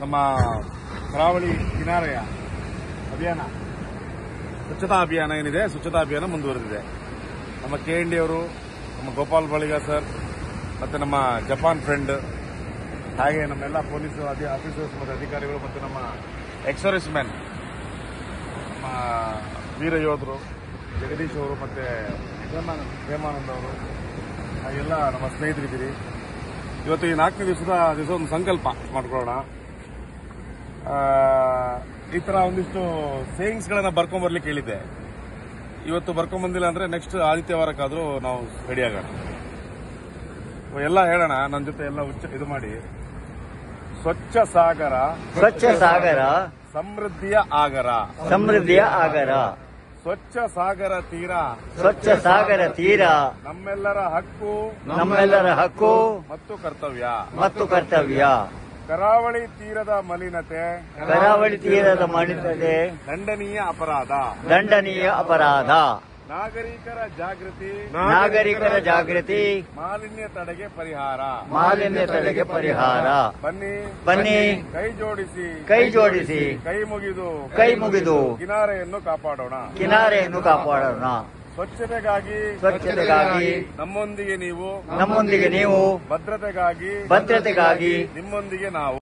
ನಮ್ಮ ಕರಾವಳಿ ಕಿನಾರೆಯ ಅಭಿಯಾನ ಸ್ವಚ್ಛತಾ ಅಭಿಯಾನ ಏನಿದೆ ಸ್ವಚ್ಛತಾ ಅಭಿಯಾನ ಮುಂದುವರೆದಿದೆ ನಮ್ಮ ಕೆ ಎನ್ ಡಿ ಅವರು ನಮ್ಮ ಗೋಪಾಲ್ ಬಳಿಗ ಸರ್ ಮತ್ತೆ ನಮ್ಮ ಜಪಾನ್ ಫ್ರೆಂಡ್ ಹಾಗೆ ನಮ್ಮೆಲ್ಲ ಪೊಲೀಸ್ ಅಧಿ ಆಫೀಸರ್ಸ್ ಮತ್ತು ಅಧಿಕಾರಿಗಳು ಮತ್ತು ನಮ್ಮ ಎಕ್ಸರ್ವಿಸ್ ಮ್ಯಾನ್ ನಮ್ಮ ವೀರ ಯೋಧರು ಜಗದೀಶ್ ಅವರು ಮತ್ತೆ ಪ್ರೇಮಾನಂದ್ ಅವರು ಹಾಗೆಲ್ಲ ನಮ್ಮ ಸ್ನೇಹಿತರಿದ್ದೀರಿ ಇವತ್ತು ಈ ನಾಲ್ಕನೇ ದಿವಸದ ದಿವಸ ಒಂದು ಸಂಕಲ್ಪ ಮಾಡ್ಕೊಳ್ಳೋಣ ಆ, ಈ ತರ ಒಂದಿಷ್ಟು ಸೇವಿಂಗ್ಸ್ಗಳನ್ನ ಬರ್ಕೊಂಡ್ ಬರ್ಲಿಕ್ಕೆ ಹೇಳಿದ್ದೆ ಇವತ್ತು ಬರ್ಕೊಂಡ್ ಬಂದಿಲ್ಲ ಅಂದ್ರೆ ನೆಕ್ಸ್ಟ್ ಆದಿತ್ಯವಾರಕ್ಕಾದ್ರೂ ನಾವು ರೆಡಿ ಆಗೋಣ ಎಲ್ಲ ಹೇಳೋಣ ನನ್ನ ಜೊತೆ ಎಲ್ಲ ಉಚ್ಚ ಇದು ಮಾಡಿ ಸ್ವಚ್ಛ ಸಾಗರ ಸ್ವಚ್ಛ ಸಾಗರ ಸಮೃದ್ಧಿಯ ಆಗರ ಸಮೃದ್ಧಿಯ ಆಗರ ಸ್ವಚ್ಛ ಸಾಗರ ತೀರ ಸ್ವಚ್ಛ ಸಾಗರ ತೀರ ನಮ್ಮೆಲ್ಲರ ಹಕ್ಕು ನಮ್ಮೆಲ್ಲರ ಹಕ್ಕು ಮತ್ತು ಕರ್ತವ್ಯ ಮತ್ತು ಕರ್ತವ್ಯ ಕರಾವಳಿ ತೀರದ ಮಲಿನತೆ ಕರಾವಳಿ ತೀರದ ಮಾಡಿದರೆ ದಂಡನೀಯ ಅಪರಾಧ ದಂಡನೀಯ ಅಪರಾಧ ನಾಗರಿಕರ ಜಾಗೃತಿ ನಾಗರಿಕರ ಜಾಗೃತಿ ಮಾಲಿನ್ಯ ತಡೆಗೆ ಪರಿಹಾರ ಮಾಲಿನ್ಯ ತಡೆಗೆ ಪರಿಹಾರ ಬನ್ನಿ ಬನ್ನಿ ಕೈ ಜೋಡಿಸಿ ಕೈ ಜೋಡಿಸಿ ಕೈ ಮುಗಿದು ಕೈ ಮುಗಿದು ಕಿನಾರೆಯನ್ನು ಕಾಪಾಡೋಣ ಕಿನಾರೆಯನ್ನು ಕಾಪಾಡೋಣ ಸ್ವಚ್ಛತೆಗಾಗಿ ಸ್ವಚ್ಛತೆಗಾಗಿ ನಮ್ಮೊಂದಿಗೆ ನೀವು ನಮ್ಮೊಂದಿಗೆ ನೀವು ಭದ್ರತೆಗಾಗಿ ಭದ್ರತೆಗಾಗಿ ನಿಮ್ಮೊಂದಿಗೆ ನಾವು